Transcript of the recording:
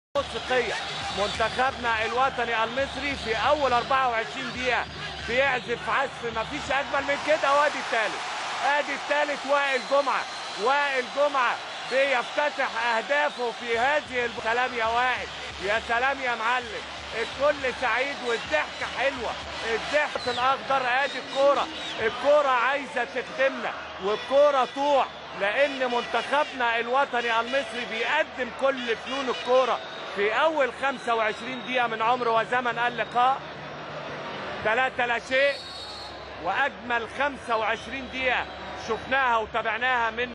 موسيقية منتخبنا الوطني المصري في أول 24 دقيقة بيعزف عزف مفيش أجمل من كده وادي الثالث ادي الثالث وائل جمعة وائل جمعة بيفتتح أهدافه في هذه الب... سلام يا وائل يا سلام يا معلم الكل سعيد والضحكة حلوة الضحك الأخضر ادي الكورة الكورة عايزة تخدمنا والكورة طوع لأن منتخبنا الوطني المصري بيقدم كل فنون الكورة في أول 25 دقيقة من عمر وزمن اللقاء ثلاثة لا شيء وأجمل 25 دقيقة شفناها وتابعناها من